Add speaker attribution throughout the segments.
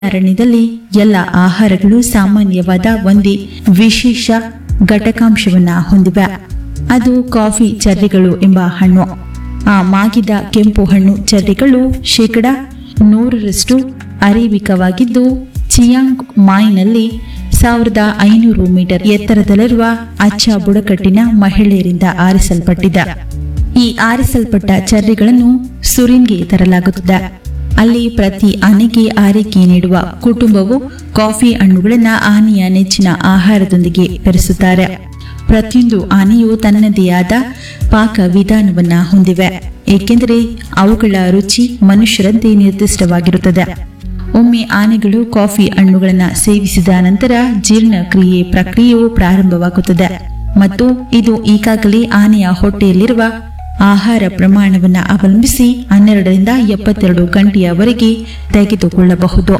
Speaker 1: ಅರಣ್ಯದಲ್ಲಿ ಎಲ್ಲ ಆಹಾರಗಳು ಸಾಮಾನ್ಯವಾದ ಒಂದೇ ವಿಶೇಷ ಘಟಕಾಂಶವನ್ನ ಹೊಂದಿವೆ ಅದು ಕಾಫಿ ಚರ್ರಿಗಳು ಎಂಬ ಹಣ್ಣು ಆ ಮಾಗಿದ ಕೆಂಪು ಹಣ್ಣು ಚರ್ರಿಗಳು ಶೇಕಡ ನೂರರಷ್ಟು ಅರೇಬಿಕವಾಗಿದ್ದು ಚಿಯಾಂಗ್ ಮಾಯ್ನಲ್ಲಿ ಸಾವಿರದ ಐನೂರು ಮೀಟರ್ ಎತ್ತರದಲ್ಲಿರುವ ಅಚ್ಚ ಬುಡಕಟ್ಟಿನ ಮಹಿಳೆಯರಿಂದ ಆರಿಸಲ್ಪಟ್ಟಿದೆ ಈ ಆರಿಸಲ್ಪಟ್ಟ ಚರ್ರಿಗಳನ್ನು ಸುರಿನ್ಗೆ ತರಲಾಗುತ್ತದೆ ಅಲ್ಲಿ ಪ್ರತಿ ಆನೆಗೆ ಆರೈಕೆ ನೀಡುವ ಕುಟುಂಬವು ಕಾಫಿ ಹಣ್ಣುಗಳನ್ನು ಆನೆಯ ನೆಚ್ಚಿನ ಆಹಾರದೊಂದಿಗೆ ಬೆರೆಸುತ್ತಾರೆ ಪ್ರತಿಯೊಂದು ಆನೆಯು ತನ್ನದೇ ಆದ ಪಾಕ ವಿಧಾನವನ್ನ ಹೊಂದಿವೆ ಏಕೆಂದರೆ ಅವುಗಳ ರುಚಿ ಮನುಷ್ಯರಂತೆ ನಿರ್ದಿಷ್ಟವಾಗಿರುತ್ತದೆ ಒಮ್ಮೆ ಆನೆಗಳು ಕಾಫಿ ಹಣ್ಣುಗಳನ್ನು ಸೇವಿಸಿದ ನಂತರ ಜೀರ್ಣಕ್ರಿಯೆ ಪ್ರಕ್ರಿಯೆಯು ಪ್ರಾರಂಭವಾಗುತ್ತದೆ ಮತ್ತು ಇದು ಈಗಾಗಲೇ ಆನೆಯ ಹೊಟ್ಟೆಯಲ್ಲಿರುವ ಆಹಾರ ಪ್ರಮಾಣವನ್ನು ಅವಲಂಬಿಸಿ ಹನ್ನೆರಡರಿಂದ ಎಪ್ಪತ್ತೆರಡು ಗಂಟೆಯವರೆಗೆ ತೆಗೆದುಕೊಳ್ಳಬಹುದು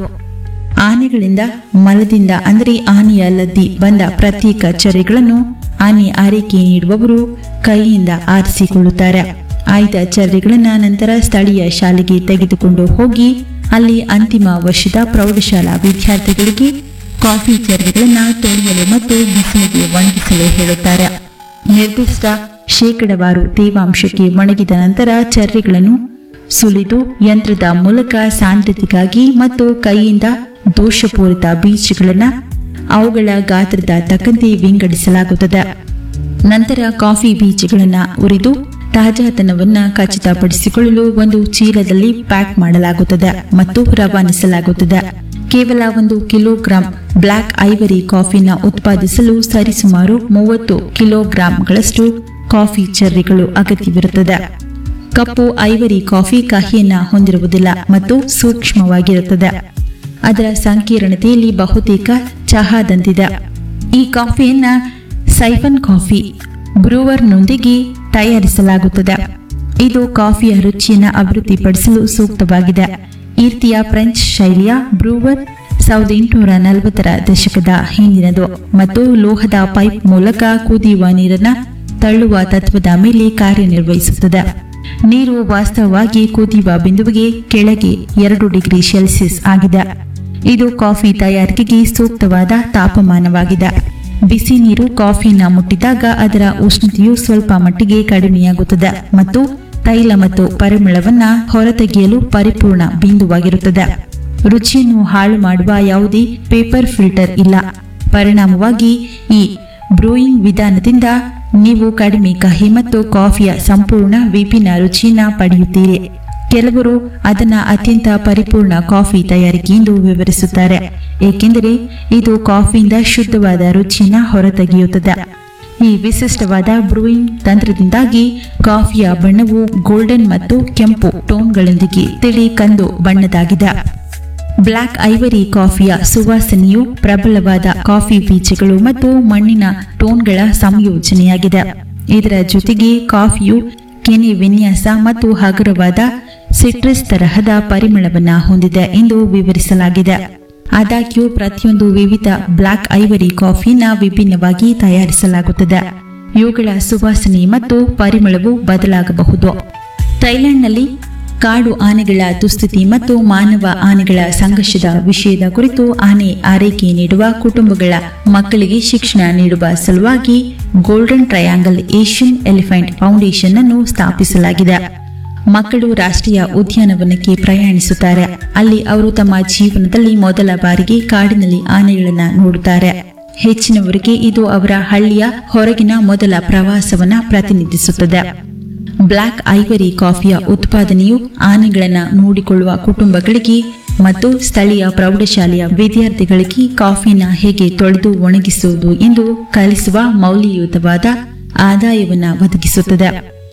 Speaker 1: ಆನೆಗಳಿಂದ ಮಲದಿಂದ ಅಂದರೆ ಆನೆಯ ಲದ್ದಿ ಬಂದ ಪ್ರತ್ಯೇಕ ಚರ್ರಿಗಳನ್ನು ಆನೆ ಆರೈಕೆ ನೀಡುವವರು ಕೈಯಿಂದ ಆರಿಸಿಕೊಳ್ಳುತ್ತಾರೆ ಆಯ್ದ ಚರ್ರಿಗಳನ್ನ ನಂತರ ಸ್ಥಳೀಯ ಶಾಲೆಗೆ ತೆಗೆದುಕೊಂಡು ಹೋಗಿ ಅಲ್ಲಿ ಅಂತಿಮ ವರ್ಷದ ಪ್ರೌಢಶಾಲಾ ವಿದ್ಯಾರ್ಥಿಗಳಿಗೆ ಕಾಫಿ ಚರ್ರಿಗಳನ್ನ ತೊಳೆಯಲು ಮತ್ತು ಬಿಸಿಲಿಗೆ ಒಣಗಿಸಲು ಹೇಳುತ್ತಾರೆ ನಿರ್ದಿಷ್ಟ ಶೇಕಡವಾರು ತೇವಾಂಶಕ್ಕೆ ಒಣಗಿದ ನಂತರ ಚರ್ರಿಗಳನ್ನು ಸುಲಿದು ಯಂತ್ರದ ಮೂಲಕ ಸಾಂದ್ರತೆಗಾಗಿ ಮತ್ತು ಕೈಯಿಂದ ದೋಷಪೂರಿತ ಬೀಜಗಳನ್ನು ಅವುಗಳ ಗಾತ್ರದ ತಕ್ಕಂತೆ ವಿಂಗಡಿಸಲಾಗುತ್ತದೆ ನಂತರ ಕಾಫಿ ಬೀಜಗಳನ್ನು ಉರಿದು ತಾಜಾತನವನ್ನ ಖಚಿತಪಡಿಸಿಕೊಳ್ಳಲು ಒಂದು ಚೀಲದಲ್ಲಿ ಪ್ಯಾಕ್ ಮಾಡಲಾಗುತ್ತದೆ ಮತ್ತು ರವಾನಿಸಲಾಗುತ್ತದೆ ಕೇವಲ ಒಂದು ಕಿಲೋಗ್ರಾಂ ಬ್ಲ್ಯಾಕ್ ಐವರಿ ಕಾಫಿನ ಉತ್ಪಾದಿಸಲು ಸರಿಸುಮಾರು ಮೂವತ್ತು ಕಿಲೋಗ್ರಾಂಗಳಷ್ಟು ಕಾಫಿ ಚರ್ರಿಗಳು ಅಗತ್ಯವಿರುತ್ತದೆ ಕಪ್ಪು ಐವರಿ ಕಾಫಿ ಕಹಿಯನ್ನ ಹೊಂದಿರುವುದಿಲ್ಲ ಮತ್ತು ಸೂಕ್ಷ್ಮವಾಗಿರುತ್ತದೆ ಅದರ ಸಂಕೀರ್ಣತೆಯಲ್ಲಿ ಬಹುತೇಕ ಚಹಾದಂತಿದೆ ಈ ಕಾಫಿಯನ್ನ ಸೈಫನ್ ಕಾಫಿ ಬ್ರೂವರ್ನೊಂದಿಗೆ ತಯಾರಿಸಲಾಗುತ್ತದೆ ಇದು ಕಾಫಿಯ ರುಚಿಯನ್ನು ಅಭಿವೃದ್ಧಿಪಡಿಸಲು ಸೂಕ್ತವಾಗಿದೆ ಈ ರೀತಿಯ ಫ್ರೆಂಚ್ ಶೈಲಿಯ ಬ್ರೂವರ್ ಸಾವಿರದ ಎಂಟುನೂರ ನಲವತ್ತರ ದಶಕದ ಹಿಂದಿನದು ಮತ್ತು ಲೋಹದ ಪೈಪ್ ಮೂಲಕ ಕುದಿಯುವ ನೀರನ್ನ ತಳ್ಳುವ ತತ್ವದ ಮೇಲೆ ಕಾರ್ಯನಿರ್ವಹಿಸುತ್ತದೆ ನೀರು ವಾಸ್ತವವಾಗಿ ಕುದಿಯುವ ಬಿಂದುವಿಗೆ ಕೆಳಗೆ ಎರಡು ಡಿಗ್ರಿ ಸೆಲ್ಸಿಯಸ್ ಆಗಿದೆ ಇದು ಕಾಫಿ ತಯಾರಿಕೆಗೆ ಸೂಕ್ತವಾದ ತಾಪಮಾನವಾಗಿದೆ ಬಿಸಿ ನೀರು ಕಾಫಿನ ಮುಟ್ಟಿದಾಗ ಅದರ ಉಷ್ಣತೆಯು ಸ್ವಲ್ಪ ಮಟ್ಟಿಗೆ ಕಡಿಮೆಯಾಗುತ್ತದೆ ಮತ್ತು ತೈಲ ಮತ್ತು ಪರಿಮಳವನ್ನ ಹೊರತೆಗೆಯಲು ಪರಿಪೂರ್ಣ ಬಿಂದುವಾಗಿರುತ್ತದೆ ರುಚಿಯನ್ನು ಹಾಳು ಮಾಡುವ ಯಾವುದೇ ಪೇಪರ್ ಫಿಲ್ಟರ್ ಇಲ್ಲ ಪರಿಣಾಮವಾಗಿ ಈ ಬ್ರೂಯಿಂಗ್ ವಿಧಾನದಿಂದ ನೀವು ಕಡಿಮೆ ಕಹಿ ಮತ್ತು ಕಾಫಿಯ ಸಂಪೂರ್ಣ ವಿಭಿನ್ನ ರುಚಿಯನ್ನ ಪಡೆಯುತ್ತೀರಿ ಕೆಲವರು ಅದನ್ನ ಅತ್ಯಂತ ಪರಿಪೂರ್ಣ ಕಾಫಿ ತಯಾರಿಕೆ ಎಂದು ವಿವರಿಸುತ್ತಾರೆ ಏಕೆಂದರೆ ಇದು ಕಾಫಿಯಿಂದ ಶುದ್ಧವಾದ ರುಚಿಯನ್ನ ಹೊರತೆಗೆಯುತ್ತದೆ ಈ ವಿಶಿಷ್ಟವಾದ ಬ್ರೂಯಿಂಗ್ ತಂತ್ರದಿಂದಾಗಿ ಕಾಫಿಯ ಬಣ್ಣವು ಗೋಲ್ಡನ್ ಮತ್ತು ಕೆಂಪು ಟೋನ್ಗಳೊಂದಿಗೆ ತಿಳಿ ಕಂದು ಬಣ್ಣದಾಗಿದೆ ಬ್ಲ್ಯಾಕ್ ಐವರಿ ಕಾಫಿಯ ಸುವಾಸನೆಯು ಪ್ರಬಲವಾದ ಕಾಫಿ ಬೀಜಗಳು ಮತ್ತು ಮಣ್ಣಿನ ಟೋನ್ಗಳ ಸಂಯೋಜನೆಯಾಗಿದೆ ಇದರ ಜೊತೆಗೆ ಕಾಫಿಯು ಕೆನೆ ವಿನ್ಯಾಸ ಮತ್ತು ಹಗುರವಾದ ಸಿಟ್ರಸ್ ತರಹದ ಪರಿಮಳವನ್ನ ಹೊಂದಿದೆ ಎಂದು ವಿವರಿಸಲಾಗಿದೆ ಆದಾಗ್ಯೂ ಪ್ರತಿಯೊಂದು ವಿವಿಧ ಬ್ಲ್ಯಾಕ್ ಐವರಿ ಕಾಫಿನ ವಿಭಿನ್ನವಾಗಿ ತಯಾರಿಸಲಾಗುತ್ತದೆ ಇವುಗಳ ಸುವಾಸನೆ ಮತ್ತು ಪರಿಮಳವು ಬದಲಾಗಬಹುದು ಥೈಲ್ಯಾಂಡ್ನಲ್ಲಿ ಕಾಡು ಆನೆಗಳ ದುಸ್ಥಿತಿ ಮತ್ತು ಮಾನವ ಆನೆಗಳ ಸಂಘರ್ಷದ ವಿಷಯದ ಕುರಿತು ಆನೆ ಆರೈಕೆ ನೀಡುವ ಕುಟುಂಬಗಳ ಮಕ್ಕಳಿಗೆ ಶಿಕ್ಷಣ ನೀಡುವ ಸಲುವಾಗಿ golden triangle Asian elephant foundation ಅನ್ನು ಸ್ಥಾಪಿಸಲಾಗಿದೆ ಮಕ್ಕಳು ರಾಷ್ಟ್ರೀಯ ಉದ್ಯಾನವನಕ್ಕೆ ಪ್ರಯಾಣಿಸುತ್ತಾರೆ ಅಲ್ಲಿ ಅವರು ತಮ್ಮ ಜೀವನದಲ್ಲಿ ಮೊದಲ ಬಾರಿಗೆ ಕಾಡಿನಲ್ಲಿ ಆನೆಗಳನ್ನ ನೋಡುತ್ತಾರೆ ಹೆಚ್ಚಿನವರಿಗೆ ಇದು ಅವರ ಹಳ್ಳಿಯ ಹೊರಗಿನ ಮೊದಲ ಪ್ರವಾಸವನ್ನ ಪ್ರತಿನಿಧಿಸುತ್ತದೆ ಬ್ಲ್ಯಾಕ್ ಐವರಿ ಕಾಫಿಯ ಉತ್ಪಾದನೆಯು ಆನೆಗಳನ್ನು ನೋಡಿಕೊಳ್ಳುವ ಕುಟುಂಬಗಳಿಗೆ ಮತ್ತು ಸ್ಥಳೀಯ ಪ್ರೌಢಶಾಲೆಯ ವಿದ್ಯಾರ್ಥಿಗಳಿಗೆ ಕಾಫಿನ ಹೇಗೆ ತೊಳೆದು ಒಣಗಿಸುವುದು ಎಂದು ಕಲಿಸುವ ಮೌಲ್ಯಯುತವಾದ ಆದಾಯವನ್ನ ಒದಗಿಸುತ್ತದೆ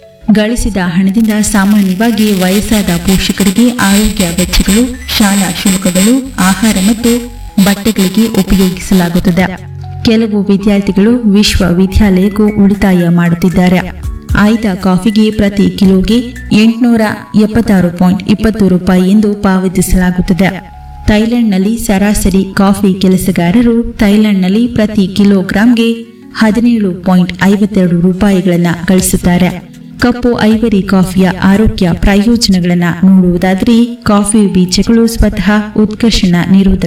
Speaker 1: ಗಳಿಸಿದ ಹಣದಿಂದ ಸಾಮಾನ್ಯವಾಗಿ ವಯಸ್ಸಾದ ಪೋಷಕರಿಗೆ ಆರೋಗ್ಯ ವೆಚ್ಚಗಳು ಶಾಲಾ ಶುಲ್ಕಗಳು ಆಹಾರ ಮತ್ತು ಬಟ್ಟೆಗಳಿಗೆ ಉಪಯೋಗಿಸಲಾಗುತ್ತದೆ ಕೆಲವು ವಿದ್ಯಾರ್ಥಿಗಳು ವಿಶ್ವವಿದ್ಯಾಲಯಕ್ಕೂ ಉಳಿತಾಯ ಮಾಡುತ್ತಿದ್ದಾರೆ ಆಯ್ದ ಕಾಫಿಗೆ ಪ್ರತಿ ಕಿಲೋಗೆ ಎಂಟುನೂರ ಎಪ್ಪತ್ತಾರು ಪಾಯಿಂಟ್ ಇಪ್ಪತ್ತು ರೂಪಾಯಿ ಎಂದು ಪಾವತಿಸಲಾಗುತ್ತದೆ ಥೈಲ್ಯಾಂಡ್ನಲ್ಲಿ ಸರಾಸರಿ ಕಾಫಿ ಕೆಲಸಗಾರರು ಥೈಲ್ಯಾಂಡ್ನಲ್ಲಿ ಪ್ರತಿ ಕಿಲೋಗ್ರಾಂಗೆ ಹದಿನೇಳು ಪಾಯಿಂಟ್ ಐವತ್ತೆರಡು ರೂಪಾಯಿಗಳನ್ನು ಗಳಿಸುತ್ತಾರೆ ಕಪ್ಪು ಐವರಿ ಕಾಫಿಯ ಆರೋಗ್ಯ ಪ್ರಯೋಜನಗಳನ್ನ ನೋಡುವುದಾದರೆ ಕಾಫಿ ಬೀಜಗಳು ಸ್ವತಃ ಉತ್ಕರ್ಷಣ ನಿರೋಧಕ